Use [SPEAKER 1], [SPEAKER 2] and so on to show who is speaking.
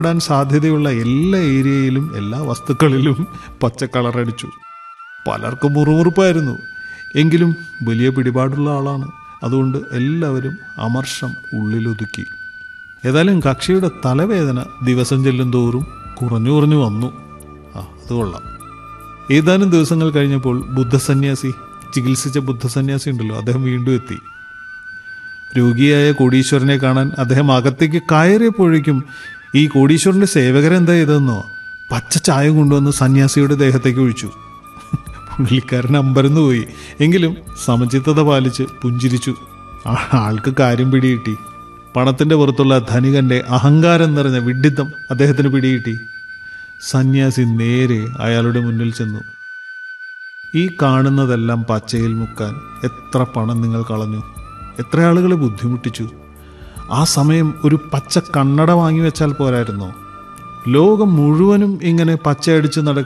[SPEAKER 1] ഇടാൻ സാധ്യതയുള്ള എല്ലാ ഏരിയയിലും എല്ലാ വസ്തുക്കളിലും പച്ച കളറടിച്ചു പലർക്കും മുറുമുറുപ്പായിരുന്നു എങ്കിലും വലിയ പിടിപാടുള്ള ആളാണ് അതുകൊണ്ട് എല്ലാവരും അമർഷം ഉള്ളിലൊതുക്കി ഏതായാലും കക്ഷിയുടെ തലവേദന ദിവസം ചെല്ലും തോറും കുറഞ്ഞു കുറഞ്ഞു വന്നു ആ അത് കൊള്ളാം ഏതാനും ദിവസങ്ങൾ കഴിഞ്ഞപ്പോൾ ബുദ്ധസന്യാസി ചികിത്സിച്ച ബുദ്ധസന്യാസി ഉണ്ടല്ലോ അദ്ദേഹം വീണ്ടും എത്തി രോഗിയായ കോടീശ്വരനെ കാണാൻ അദ്ദേഹം അകത്തേക്ക് കയറിയപ്പോഴേക്കും ഈ കോടീശ്വരന്റെ സേവകരെന്താ ചെയ്തതെന്നോ പച്ച ചായ കൊണ്ടുവന്ന് സന്യാസിയുടെ ദേഹത്തേക്ക് ഒഴിച്ചു പുള്ളിക്കാരൻ അമ്പരന്ന് പോയി എങ്കിലും സമചിത്തത പാലിച്ച് പുഞ്ചിരിച്ചു ആ- ആൾക്ക് കാര്യം പിടികിട്ടി പണത്തിന്റെ പുറത്തുള്ള ധനികന്റെ അഹങ്കാരം നിറഞ്ഞ വിഡ്ഢിത്തം അദ്ദേഹത്തിന് പിടികിട്ടി സന്യാസി നേരെ അയാളുടെ മുന്നിൽ ചെന്നു ഈ കാണുന്നതെല്ലാം പച്ചയിൽ മുക്കാൻ എത്ര പണം നിങ്ങൾ കളഞ്ഞു എത്ര ആളുകളെ ബുദ്ധിമുട്ടിച്ചു ആ സമയം ഒരു പച്ച കണ്ണട വാങ്ങി വെച്ചാൽ പോരായിരുന്നോ ലോകം മുഴുവനും ഇങ്ങനെ പച്ചയടിച്ച് നടക്കുന്ന